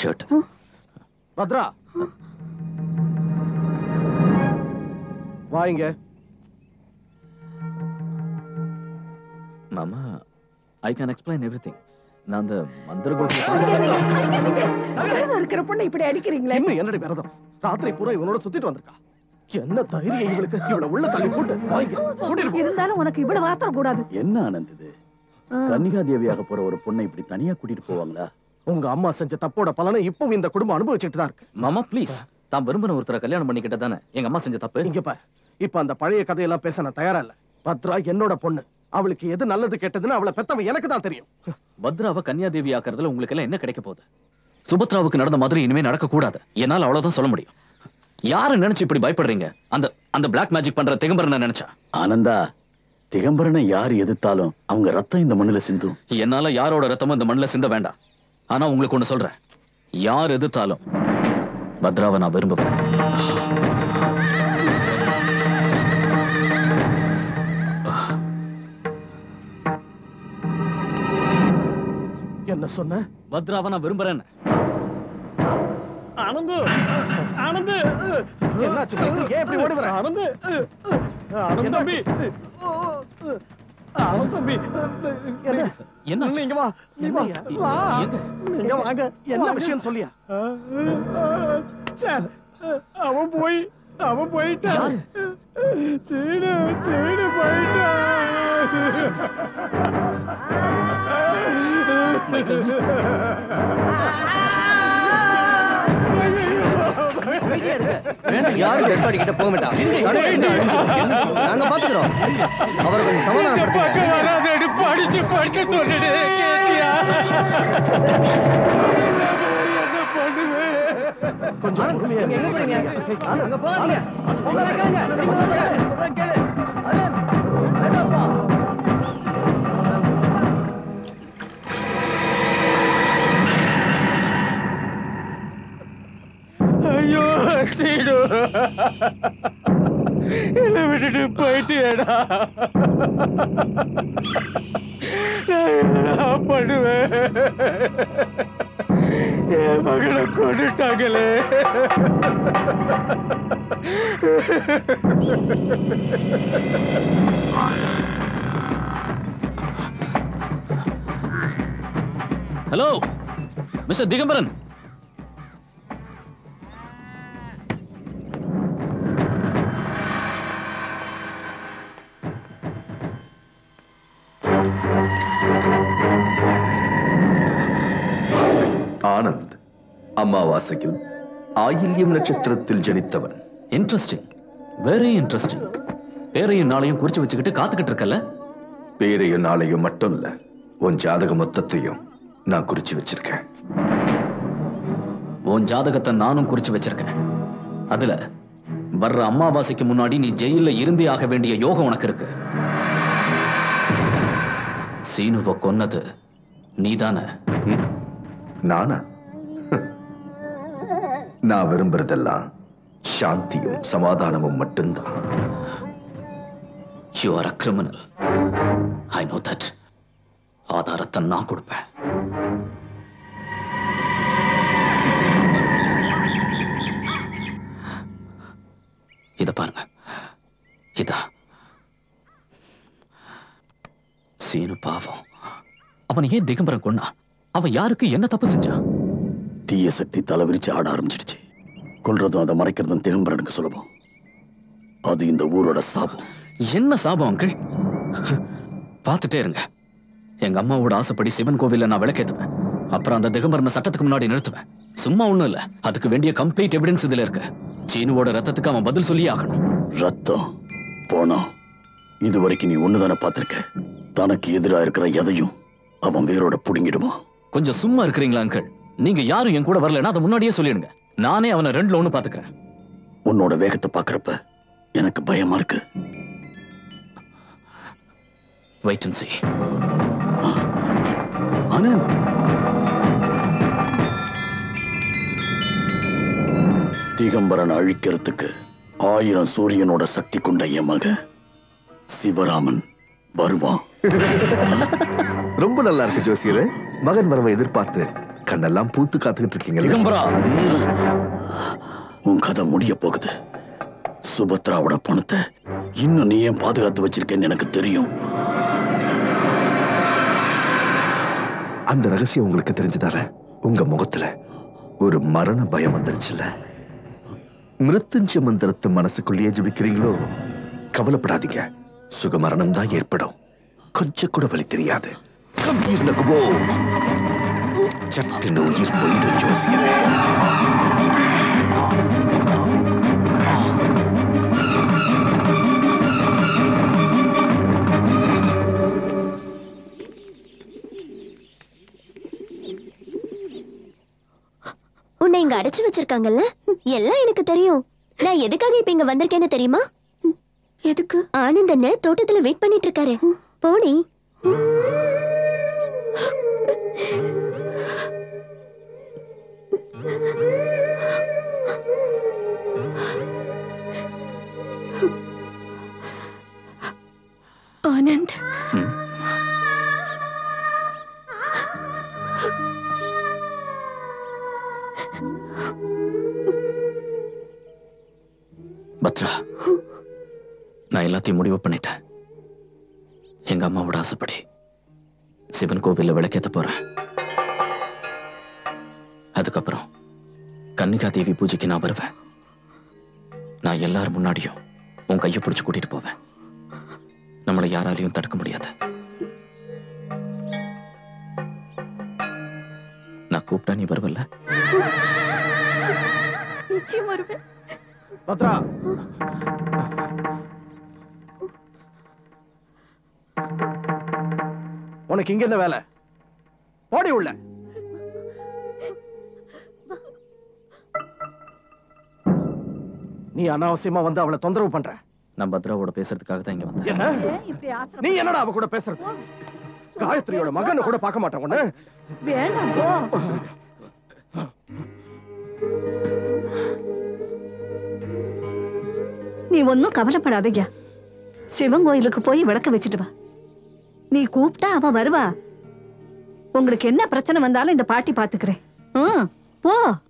Shirt பத்ரா வாங்க மாமா I can explain everything நான் அந்த மந்திர விரதம் இருக்கிற பொண்ணை இப்படி அடிக்கிறீங்களே இன்னும் என்னடி விரதம் ராத்திரி பூரா இவனோட சுத்திட்டு வந்திருக்கா என்ன தைரியம் இவளுக்கு இவள உள்ள தள்ளி போட்டு வாங்க கூட்டிட்டு போ. இருந்தாலும் உனக்கு இவ்வளவு ஆத்திரம் கூடாது என்ன ஆனந்த் இது கன்னிகா தேவியாக போற ஒரு பொண்ணை இப்படி தனியா கூட்டிட்டு போவாங்களா உங்க அம்மா செஞ்ச தப்போட பலனை இப்பவும் இந்த குடும்பம் அனுபவிச்சுட்டு தான் இருக்கு மாமா ப்ளீஸ் தான் விரும்பின ஒருத்தரை கல்யாணம் பண்ணிக்கிட்ட தானே எங்க அம்மா செஞ்ச தப்பு இங்க பாரு இப்ப அந்த பழைய கதையெல்லாம் பேச நான் தயாரா இல்ல பத்ரா என்னோட பொண்ணு அவளுக்கு எது நல்லது கெட்டதுன்னு அவளை பெத்தவன் எனக்கு தான் தெரியும் பத்ராவை கன்னியாதேவி ஆக்குறதுல உங்களுக்கு எல்லாம் என்ன கிடைக்க போகுது சுபத்ராவுக்கு நடந்த மாதிரி இனிமே நடக்க கூடாது என்னால அவ்வளவுதான் சொல்ல முடியும் யாரை நினைச்சு இப்படி பயப்படுறீங்க அந்த அந்த பிளாக் மேஜிக் பண்ற திகம்பரனை நினைச்சா ஆனந்தா திகம்பரனை யார் எதிர்த்தாலும் அவங்க ரத்தம் இந்த மண்ணுல சிந்தும் என்னால யாரோட ரத்தமும் இந்த மண்ணில் சிந்த வேண்டாம் ஆனா உங்களுக்கு ஒண்ணு சொல்றேன் யார் எதிர்த்தாலும் பத்ராவை நான் விரும்புவேன் என்ன சொன்ன பத்ராவை நான் விரும்புறேன் ஆனந்து ஆனந்து என்னாச்சு மைக்கு? ஏன் இப்படி ஓடி வர ஆனந்து ஆனந்த் தம்பி ஆனந்த் தம்பி என்ன என்ன நீங்க வா நீ வா வா எங்க? நீங்க வாங்க என்ன விஷயம் சொல்லியா அவன் போய் அவன் போயிட்டான் சீனு சீனு யாரும் டெட் பாடி கிட்ட போக வேண்டாம் நாங்க பாத்துக்கிறோம் அவரை கொஞ்சம் சமாதானப்படுத்துங்க படிச்சு படிக்க சொல்லிடு கேட்டியா கொஞ்சம் பொறுமையா நீங்க எங்க போறீங்க அங்க போகாதீங்க உங்களை கேளுங்க ஐயோ சீடு என்ன விட்டுட்டு போயிட்டியடா நான் என்னடா பண்ணுவேன் என் மகளை கொண்டுட்டாங்களே ஹலோ மிஸ்டர் திகம்பரன் ஆனந்த் அமாவாசையில் ஆயில்யம் நட்சத்திரத்தில் ஜனித்தவன் இன்ட்ரெஸ்டிங் வெரி இன்ட்ரெஸ்டிங் பேரையும் நாளையும் குறிச்சு வச்சுக்கிட்டு காத்துக்கிட்டு இருக்கல பேரையும் நாளையும் மட்டும் இல்ல உன் ஜாதக மொத்தத்தையும் நான் குறிச்சு வச்சிருக்கேன் உன் ஜாதகத்தை நானும் குறிச்சு வச்சிருக்கேன் அதுல வர்ற அமாவாசைக்கு முன்னாடி நீ ஜெயில இருந்தே ஆக வேண்டிய யோகம் உனக்கு இருக்கு சீனுவை கொன்னது நீதானே நானா நான் விரும்புறதெல்லாம் சாந்தியும் சமாதானமும் மட்டும்தான் you are a criminal I know that ஆதாரத்தை நான் கொடுப்பேன் இத பாருங்க இதா சீனு பாவம் அவன் ஏன் திகம்பரம் கொன்னா அவன் யாருக்கு என்ன தப்பு செஞ்சான் தீய சக்தி தலைவிரிச்சு ஆட ஆரம்பிச்சிடுச்சு கொல்றதும் அதை மறைக்கிறதும் திகம்பரனுக்கு சுலபம் அது இந்த ஊரோட சாபம் என்ன சாபம் அங்கிள் பார்த்துட்டே இருங்க எங்க அம்மாவோட ஆசைப்படி சிவன் கோவில்ல நான் விளக்கேத்துவேன் அப்புறம் அந்த திகம்பரனை சட்டத்துக்கு முன்னாடி நிறுத்துவேன் சும்மா ஒண்ணும் இல்ல அதுக்கு வேண்டிய கம்ப்ளீட் எவிடன்ஸ் இதுல இருக்கு சீனுவோட ரத்தத்துக்கு அவன் பதில் சொல்லியே ஆகணும் ரத்தம் போனோம் இது வரைக்கும் நீ ஒண்ணுதானே பார்த்திருக்க தனக்கு எதிரா இருக்கிற எதையும் அவன் வேரோட புடுங்கிடுவான் கொஞ்சம் சும்மா இருக்கிறீங்களா அங்கிள் நீங்க யாரும் என் கூட வரலன்னா அதை முன்னாடியே சொல்லிடுங்க நானே அவனை ரெண்டுல ஒண்ணு பாத்துக்கிறேன் உன்னோட வேகத்தை பார்க்கறப்ப எனக்கு பயமா இருக்கு wait and see Anand Digambaran அழிக்கிறதுக்கு ஆயிரம் சூரியனோட சக்தி கொண்ட என் மகன் சிவராமன் வருவான் ரொம்ப நல்லா இருக்கு ஜோசியர் மகன் வரவை எதிர்பார்த்து கண்ணெல்லாம் பூத்து காத்துக்கிட்டு இருக்கீங்க திகம்பரா உன் கதை முடிய போகுது சுபத்ராவோட பணத்தை இன்னும் நீ ஏன் பாதுகாத்து வச்சிருக்கேன்னு எனக்கு தெரியும் அந்த ரகசியம் உங்களுக்கு தெரிஞ்சதால உங்க முகத்துல ஒரு மரண பயம் வந்துருச்சுல்ல மிருத்துஞ்ச மந்திரத்தை மனசுக்குள்ளேயே ஜபிக்கிறீங்களோ கவலைப்படாதீங்க சுகமரணம் தான் ஏற்படும் கொஞ்சம் கூட வலி தெரியாது கம்பீர் நகுவோ சட்டுன்னு உயிர் போயிடும் ஜோசியரே உன்னை இங்க அடைச்சு வச்சிருக்காங்கல்ல எல்லாம் எனக்கு தெரியும் நான் எதுக்காக இப்ப இங்க வந்திருக்கேன்னு தெரியுமா எதுக்கு ஆனந்த் அண்ணன் தோட்டத்துல வெயிட் பண்ணிட்டு இருக்காரு போடி ஆனந்த் பத்ரா நான் எல்லாத்தையும் முடிவு பண்ணிட்டேன் எங்க அம்மாவோட ஆசைப்படி சிவன் கோவில்ல விளக்கேத்த போறேன் அதுக்கப்புறம் கன்னிகா தேவி பூஜைக்கு நான் வருவேன் நான் எல்லார் முன்னாடியும் உன் கையை பிடிச்சு கூட்டிட்டு போவேன் நம்மளை யாராலையும் தடுக்க முடியாது நான் கூப்பிட்டா நீ வருவல்ல நிச்சயம் வருவேன் பத்ரா உனக்கு இங்க என்ன வேலை போடி உள்ள நீ அனாவசியமா வந்து அவளை தொந்தரவு பண்ற நான் பத்ராவோட பேசுறதுக்காக தான் இங்க வந்தேன் என்ன ஏன் இப்படி ஆத்திரம் நீ என்னடா அவ கூட பேசுறது காயத்ரியோட மகனை கூட பார்க்க மாட்டேன் உன்னை வேண்டாம் போ நீ ஒன்னும் கவலைப்படாதய்யா சிவன் கோயிலுக்கு போய் விளக்க வச்சுட்டு வா நீ கூப்பிட்டா அவ வருவா உங்களுக்கு என்ன பிரச்சனை வந்தாலும் இந்த பாட்டி பாத்துக்கிறேன் ம், போ